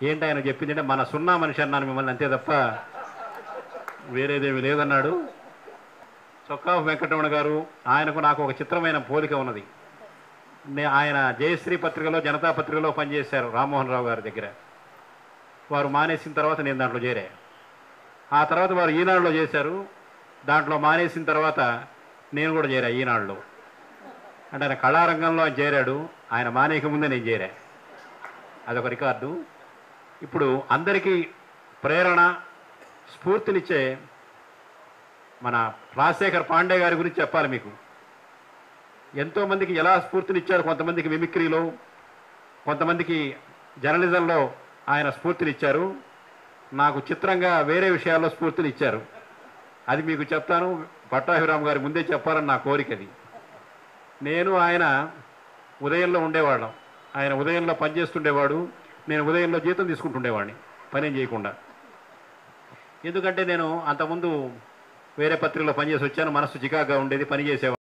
ఏంటి ఆయన చెప్పింది అంటే మన సున్నా మనిషి అన్నాను మిమ్మల్ని అంతే తప్ప వేరేదేమి లేదన్నాడు చొక్కా వెంకటరమణ గారు ఆయనకు నాకు ఒక చిత్రమైన పోలిక ఉన్నది నే- ఆయన జయశ్రీ పత్రికలో జనతా పత్రికలో పనిచేశారు రామ్మోహన్ రావు గారి దగ్గర వారు మానేసిన తర్వాత నేను దాంట్లో చేరా ఆ తర్వాత వారు ఈనాడులో చేశారు దాంట్లో మానేసిన తర్వాత నేను కూడా చేరా ఈనాడులో అంటే ఆయన కళారంగంలో ఆయన చేరాడు ఆయన మానేక ముందే నేను చేరా అదొక రికార్డు ఇప్పుడు అందరికీ ప్రేరణ స్ఫూర్తినిచ్చే మన రాజశేఖర్ పాండే గారి గురించి చెప్పాలి మీకు ఎంతోమందికి ఎలా స్ఫూర్తినిచ్చారు కొంతమందికి మిమిక్రీలో కొంతమందికి జర్నలిజంలో ఆయన స్ఫూర్తినిచ్చారు నాకు చిత్రంగా వేరే విషయాల్లో స్ఫూర్తినిచ్చారు అది మీకు చెప్తాను పట్టాభిరామ్ గారి ముందే చెప్పాలని నా కోరిక అది నేను ఆయన ఉదయంలో ఉండేవాళ్ళం ఆయన ఉదయంలో పనిచేస్తుండేవాడు నేను ఉదయంలో జీతం తీసుకుంటుండేవాడిని పనేం చేయకుండా ఎందుకంటే నేను అంతకుముందు వేరే పత్రికలో పనిచేసి వచ్చాను మనసు చికాగా ఉండేది పని చేసేవాడు